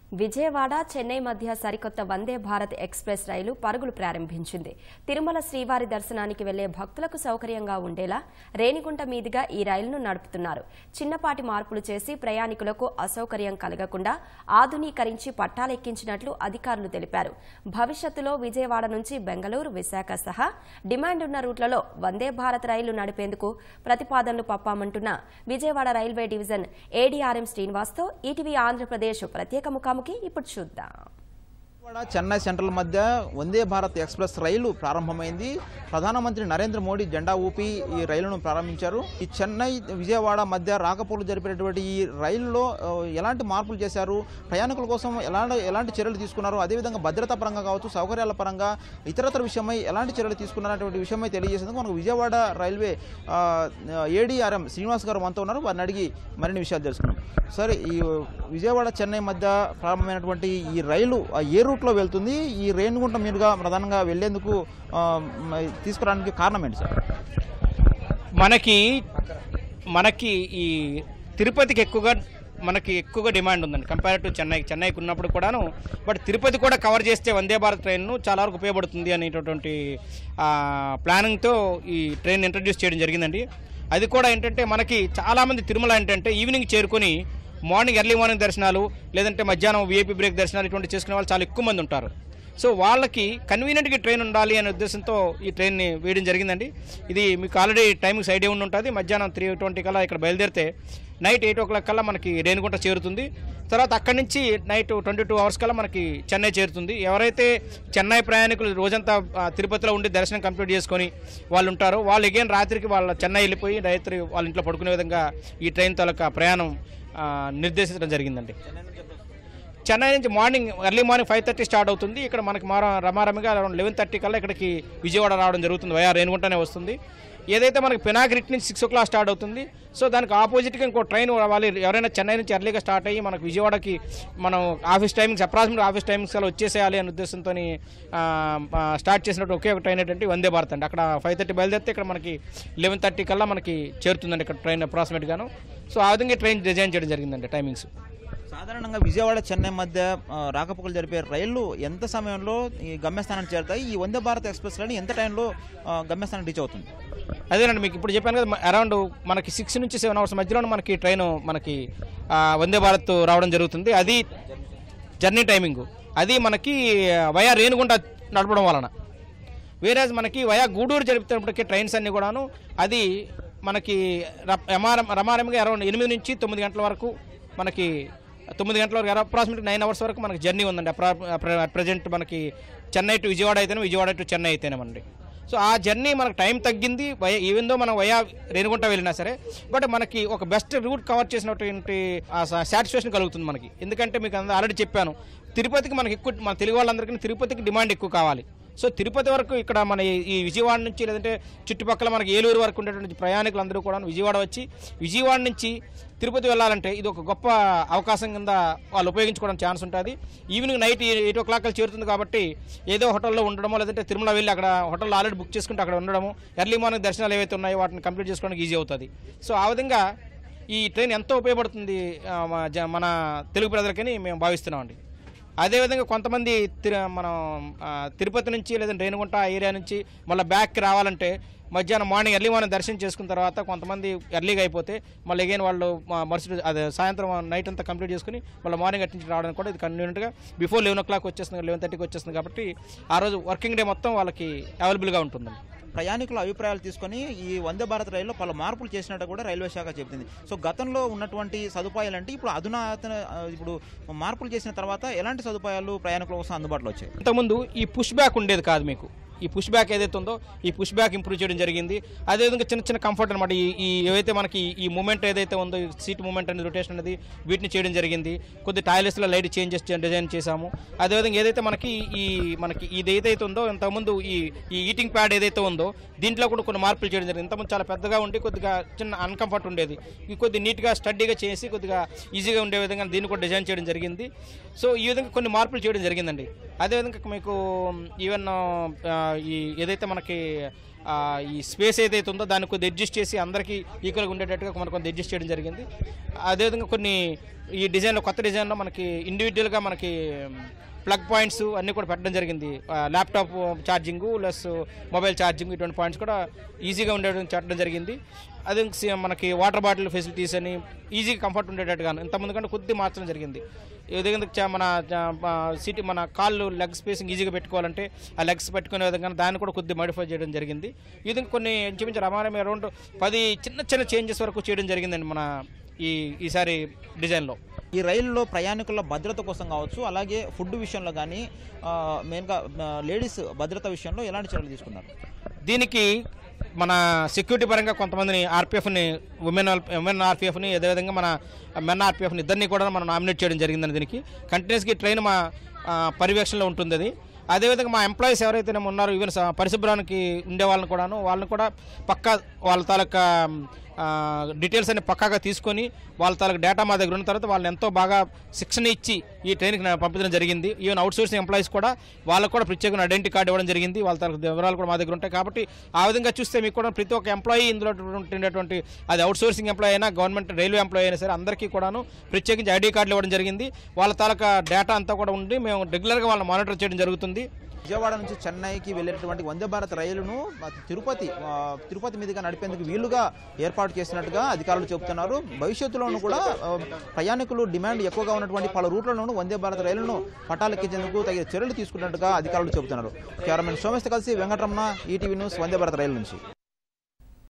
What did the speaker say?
విజయవాడ చెన్నై మధ్య సరికొత్త వందే భారత్ ఎక్స్ప్రెస్ రైలు పరుగులు ప్రారంభించింది తిరుమల శ్రీవారి దర్శనానికి వెళ్లే భక్తులకు సౌకర్యంగా ఉండేలా రేణిగుంట మీదుగా ఈ రైలును నడుపుతున్నారు చిన్నపాటి మార్పులు చేసి ప్రయాణికులకు అసౌకర్యం కలగకుండా ఆధునీకరించి పట్టాలెక్కించినట్లు అధికారులు తెలిపారు భవిష్యత్తులో విజయవాడ నుంచి బెంగళూరు విశాఖ సహా డిమాండ్ ఉన్న రూట్లలో వందే భారత్ రైలు నడిపేందుకు ప్రతిపాదనలు పప్పామంటున్న విజయవాడ రైల్వే డివిజన్ ఏడీఆర్ఎం శ్రీనివాస్తో ఈటీవీ ఆంధ్రప్రదేశ్ ప్రత్యేక ముఖాముఖి ఇప్పుడు చూద్దాం విజయవాడ చెన్నై సెంట్రల్ మధ్య వందే భారత్ ఎక్స్ప్రెస్ రైలు ప్రారంభమైంది ప్రధానమంత్రి నరేంద్ర మోడీ జెండా ఊపి ఈ రైలును ప్రారంభించారు ఈ చెన్నై విజయవాడ మధ్య రాకపోకలు జరిపేటటువంటి ఈ రైలులో ఆ, ఎలాంటి మార్పులు చేశారు ప్రయాణికుల కోసం ఎలాంటి ఎలాంటి చర్యలు తీసుకున్నారు అదేవిధంగా భద్రతా పరంగా కావచ్చు సౌకర్యాల పరంగా ఇతరతర విషయమై ఎలాంటి చర్యలు తీసుకున్నటువంటి విషయమై తెలియజేసేందుకు మనకు విజయవాడ రైల్వే ఏడీఆర్ఎం శ్రీనివాస్ గారు మనతో ఉన్నారు వారిని అడిగి మరిన్ని విషయాలు తెలుసుకున్నాం సార్ ఈ విజయవాడ చెన్నై మధ్య ప్రారంభమైనటువంటి ఈ రైలు ఆ, ఏ రూట్లో వెళ్తుంది ఈ రేణిగుంట మీదుగా ప్రధానంగా వెళ్లేందుకు ఆ, మ- తీసుకురావడానికి కారణం ఏంటి సార్ మనకి మనకి ఈ తిరుపతికి ఎక్కువగా మనకి ఎక్కువగా డిమాండ్ ఉందండి కంపేర్ టు చెన్నై చెన్నైకి ఉన్నప్పుడు కూడాను బట్ తిరుపతి కూడా కవర్ చేస్తే వందే భారత్ ట్రైన్ను చాలా వరకు ఉపయోగపడుతుంది అనేటటువంటి ఆ, ప్లానింగ్తో ఈ ట్రైన్ ఇంట్రడ్యూస్ చేయడం జరిగిందండి అది కూడా ఏంటంటే మనకి చాలామంది తిరుమల ఏంటంటే ఈవినింగ్ చేరుకొని మార్నింగ్ ఎర్లీ మార్నింగ్ దర్శనాలు లేదంటే మధ్యాహ్నం వీఐపీ బ్రేక్ దర్శనాలు ఇటువంటి చేసుకునే వాళ్ళు చాలా ఎక్కువ మంది ఉంటారు సో వాళ్ళకి కన్వీనియంట్గా ట్రైన్ ఉండాలి అనే ఉద్దేశంతో ఈ ట్రైన్ని వేయడం జరిగిందండి ఇది మీకు ఆల్రెడీ టైమింగ్స్ ఐడియా ఉండి ఉంటుంది మధ్యాహ్నం త్రీ ట్వంటీ కల్లా ఇక్కడ బయలుదేరితే నైట్ ఎయిట్ ఓ క్లాక్ కల్లా మనకి రేణిగుంట చేరుతుంది తర్వాత అక్కడి నుంచి నైట్ ట్వంటీ టూ అవర్స్ కల్లా మనకి చెన్నై చేరుతుంది ఎవరైతే చెన్నై ప్రయాణికులు రోజంతా ఆ, తిరుపతిలో ఉండి దర్శనం కంప్లీట్ చేసుకొని వాళ్ళు ఉంటారో వాళ్ళు ఎగైన్ రాత్రికి వాళ్ళ చెన్నై వెళ్ళిపోయి రాత్రి వాళ్ళ ఇంట్లో పడుకునే విధంగా ఈ ట్రైన్ తాలూకా ప్రయాణం ఆ, నిర్దేశించడం జరిగిందండి చెన్నై నుంచి morning early morning five thirty start అవుతుంది ఇక్కడ మనకి మార రమారమిగా అరౌండ్ లెవెన్ థర్టీ కల్లా ఇక్కడికి విజయవాడ రావడం జరుగుతుంది వయా రేణుగుంటనే వస్తుంది ఏదైతే మనకి పినాగిరిట్ నుంచి సిక్స్ ఓ క్లాక్ స్టార్ట్ అవుతుంది సో దానికి ఆపోజిట్గా ఇంకో ట్రైన్ రావాలి ఎవరైనా చెన్నై నుంచి ఎర్లీగా స్టార్ట్ అయ్యి మనకు విజయవాడకి మనం office timings approximate office timings కల్లా వచ్చేసేయాలి అనే ఉద్దేశంతో స్టార్ట్ చేసినట్టు ఒకే ఒక ట్రైన్ ఏంటంటే వందే భారత్ అండి అక్కడ ఫైవ్ థర్టీ బయలుదేరితే ఇక్కడ మనకి లెవెన్ థర్టీ కల్లా మనకి చేరుతుందండి ఇక్కడ ట్రైన్ అప్రాక్సిమేట్గాను సో ఆ విధంగా ట్రైన్ డిజైన్ చేయడం జరిగిందండి టైమింగ్స్ సాధారణంగా విజయవాడ చెన్నై మధ్య ఆ, రాకపోకలు జరిపే రైళ్లు ఎంత సమయంలో ఈ గమ్యస్థానానికి చేరుతాయి ఈ వందే భారత్ ఎక్స్ప్రెస్ రైలు ఎంత టైంలో ఆ, గమ్యస్థానం రీచ్ అవుతుంది అదేనండి మీకు ఇప్పుడు చెప్పాను కదా అరౌండ్ మనకి సిక్స్ నుంచి సెవెన్ అవర్స్ మధ్యలో మనకి ట్రైన్ మనకి ఆ, వందే భారత్ రావడం జరుగుతుంది అది జర్నీ టైమింగ్ అది మనకి వయా రేణుగుంట నడపడం వలన వేరే మనకి వయా గూడూరు జరుపుతున్నప్పటికీ ట్రైన్స్ అన్ని కూడాను అది మనకి ర- రమారం రమారంగా అరౌండ్ ఎనిమిది నుంచి తొమ్మిది గంటల వరకు మనకి తొమ్మిది గంటల వరకు అప్రాక్సిమేట్ నైన్ అవర్స్ వరకు మనకి జర్నీ ఉందండి ప్రజెంట్ మనకి చెన్నై టు విజయవాడ అయితేనే విజయవాడ టు చెన్నై అయితేనేమండి సో ఆ జర్నీ మనకు టైం తగ్గింది వయ ఈవెన్ దో మనం వయా రేణుగుంట వెళ్ళినా సరే బట్ మనకి ఒక బెస్ట్ రూట్ కవర్ చేసినటువంటి సాటిస్ఫాక్షన్ కలుగుతుంది మనకి ఎందుకంటే మీకు ఆల్రెడీ చెప్పాను తిరుపతికి మనకి ఎక్కువ మన తెలుగు వాళ్ళందరికీ తిరుపతికి డిమాండ్ ఎక్కువ కావాలి సో తిరుపతి వరకు ఇక్కడ మన ఈ- ఈ విజయవాడ నుంచి లేదంటే చుట్టుపక్కల మనకి ఏలూరు వరకు ఉండేటువంటి ప్రయాణికులందరూ కూడా విజయవాడ వచ్చి విజయవాడ నుంచి తిరుపతి వెళ్ళాలంటే ఇది ఒక గొప్ప అవకాశం కింద వాళ్ళు ఉపయోగించుకోవడం ఛాన్స్ ఉంటుంది evening night eight o'clock చేరుతుంది కాబట్టి ఏదో హోటల్లో ఉండడమో లేదంటే తిరుమల వెళ్ళి అక్కడ హోటల్లో ఆల్రెడీ బుక్ చేసుకుంటే అక్కడ ఉండడము ఎర్లీ మార్నింగ్ దర్శనాలు ఏవైతే ఉన్నాయో వాటిని కంప్లీట్ చేసుకోవడానికి ఈజీ అవుతుంది సో ఆ విధంగా ఈ ట్రైన్ ఎంతో ఉపయోగపడుతుంది ఆ, మా జ- మన తెలుగు ప్రజలకని మేము భావిస్తున్నామండి అదేవిధంగా కొంతమంది తిరు మనం ఆ, తిరుపతి నుంచి లేదంటే రేణుగుంట ఆ ఏరియా నుంచి మళ్ళీ బ్యాక్కి రావాలంటే మధ్యాహ్నం మార్నింగ్ ఎర్లీ మార్నింగ్ దర్శనం చేసుకున్న తర్వాత కొంతమంది ఎర్లీగా అయిపోతే మళ్ళీ అగైన్ వాళ్ళు మా మరుసటి అదే సాయంత్రం నైట్ అంతా కంప్లీట్ చేసుకుని మళ్ళీ మార్నింగ్ అటు నుంచి రావడానికి కూడా ఇది కన్వీనియంట్గా బిఫోర్ లెవెన్ ఓ క్లాక్ వచ్చేస్తుంది లెవెన్ థర్టీకి వచ్చేస్తుంది కాబట్టి ఆ రోజు వర్కింగ్ డే మొత్తం వాళ్ళకి అవైలబుల్గా ఉంటుందండి ప్రయాణికుల అభిప్రాయాలు తీసుకొని ఈ వందే భారత్ రైల్లో పలు మార్పులు చేసినట్టు కూడా రైల్వే శాఖ చెబుతుంది సో గతంలో ఉన్నటువంటి సదుపాయాలు అంటే ఇప్పుడు అధునాతన ఆ, ఇప్పుడు మార్పులు చేసిన తర్వాత ఎలాంటి సదుపాయాలు ప్రయాణికుల కోసం అందుబాటులో వచ్చాయి ఇంతకుముందు ఈ పుష్ బ్యాక్ ఉండేది కాదు మీకు ఈ పుష్ బ్యాక్ ఏదైతే ఉందో ఈ పుష్ బ్యాక్ ఇంప్రూవ్ చేయడం జరిగింది అదేవిధంగా చిన్న చిన్న కంఫర్ట్ అనమాట ఈ ఈ ఏవైతే మనకి ఈ మూమెంట్ ఏదైతే ఉందో ఈ సీట్ మూమెంట్ అనేది రొటేషన్ అనేది వీటిని చేయడం జరిగింది కొద్ది టాయిలెట్స్లో లైట్ చేంజెస్ డిజైన్ చేశాము అదేవిధంగా ఏదైతే మనకి ఈ మనకి ఇది ఏదైతే ఉందో ఇంతకుముందు ఈ ఈ ఈటింగ్ ప్యాడ్ ఏదైతే ఉందో దీంట్లో కూడా కొన్ని మార్పులు చేయడం జరిగింది ఇంతకుముందు చాలా పెద్దగా ఉండి కొద్దిగా చిన్న అన్కంఫర్ట్ ఉండేది ఇది కొద్ది నీట్గా స్టడీగా చేసి కొద్దిగా ఈజీగా ఉండే విధంగా దీన్ని కూడా డిజైన్ చేయడం జరిగింది సో ఈ విధంగా కొన్ని మార్పులు చేయడం జరిగిందండి అదేవిధంగా మీకు ఈవెన్ ఈ ఏదైతే మనకి ఆ, ఈ స్పేస్ ఏదైతే ఉందో దాన్ని కొద్ది అడ్జస్ట్ చేసి అందరికీ ఈక్వల్గా ఉండేటట్టుగా మనకు కొంత అడ్జస్ట్ చేయడం జరిగింది అదేవిధంగా కొన్ని ఈ డిజైన్లో కొత్త డిజైన్లో మనకి ఇండివిజువల్గా మనకి ప్లగ్ పాయింట్స్ అన్నీ కూడా పెట్టడం జరిగింది ఆ, laptop charging plus mobile charging ఇటువంటి పాయింట్స్ కూడా ఈజీగా ఉండేటట్టు పెట్టడం జరిగింది అదే సి- మనకి వాటర్ బాటిల్ ఫెసిలిటీస్ అని ఈజీగా కంఫర్ట్ ఉండేటట్టుగా ఇంతకుముందు కంటే కొద్ది మార్చడం జరిగింది ఈ విధంగా చ- మన సిటీ మన కాళ్ళు లెగ్ స్పేసింగ్ ఈజీగా పెట్టుకోవాలంటే ఆ లెగ్స్ పెట్టుకునే విధంగా దాన్ని కూడా కొద్ది మాడిఫై చేయడం జరిగింది ఈ విధంగా కొన్ని ఇంచుమించు రమారం అరౌండ్ పది చిన్న చిన్న చేంజెస్ వరకు చేయడం జరిగిందండి మన ఈ ఈసారి డిజైన్లో ఈ రైలులో ప్రయాణికుల భద్రత కోసం కావచ్చు అలాగే ఫుడ్ విషయంలో కానీ మెయిన్గా లేడీస్ భద్రత విషయంలో ఎలాంటి చర్యలు తీసుకున్నారు దీనికి మన సెక్యూరిటీ పరంగా కొంతమందిని ఆర్పిఎఫ్ని ఉమెన్ ఉమెన్ ఆర్పిఎఫ్ని అదేవిధంగా మన మెన్ ఆర్పిఎఫ్ని ఇద్దరిని కూడా మనం నామినేట్ చేయడం జరిగిందని దీనికి కంటిన్యూస్గా ట్రైన్ మా ఆ, పర్యవేక్షణలో ఉంటుంది అది అదేవిధంగా మా ఎంప్లాయీస్ ఎవరైతే ఉన్నారో ఈవెన్ స- పరిశుభ్రానికి ఉండే వాళ్ళని కూడాను వాళ్ళని కూడా పక్కా వాళ్ళ తాలూకా ఆ, డీటెయిల్స్ అన్ని పక్కాగా తీసుకొని వాళ్ళ తాలూకు డేటా మా దగ్గర ఉన్న తర్వాత వాళ్ళని ఎంతో బాగా శిక్షణ ఇచ్చి ఈ ట్రైన్కి నా- పంపించడం జరిగింది ఈవెన్ అవుట్ సోర్సింగ్ ఎంప్లాయీస్ కూడా వాళ్ళకు కూడా ప్రత్యేకమైన ఐడెంటిటీ కార్డు ఇవ్వడం జరిగింది వాళ్ళ తాలూకు వివరాలు కూడా మా దగ్గర ఉంటాయి కాబట్టి ఆ విధంగా చూస్తే మీకు కూడా ప్రతి ఒక్క ఎంప్లాయీ ఇందులో ఉండేటువంటి అది అవుట్ సోర్సింగ్ ఎంప్లాయీ అయినా గవర్నమెంట్ రైల్వే ఎంప్లాయీ అయినా సరే అందరికీ కూడాను ప్రత్యేకించి ఐడి కార్డులు ఇవ్వడం జరిగింది వాళ్ళ తాలూకా డేటా అంతా కూడా ఉండి మేము రెగ్యులర్గా వాళ్ళని మానిటర్ చేయడం జరుగుతుంది విజయవాడ నుంచి చెన్నైకి వెళ్ళేటటువంటి వందే భారత్ రైలును ఆ, తిరుపతి ఆ, తిరుపతి మీదుగా నడిపేందుకు వీలుగా ఏర్పాటు చేసినట్టుగా అధికారులు చెబుతున్నారు భవిష్యత్తులోనూ కూడా ఆ, ప్రయాణికులు డిమాండ్ ఎక్కువగా ఉన్నటువంటి పలు రూట్లలోనూ వందే భారత్ రైలును పట్టాలెక్కించేందుకు తగిన చర్యలు తీసుకున్నట్టుగా అధికారులు చెబుతున్నారు కెమెరామెన్ సోమేష్ కలిసి Venkataramana ETV news Vande Bharat rail నుంచి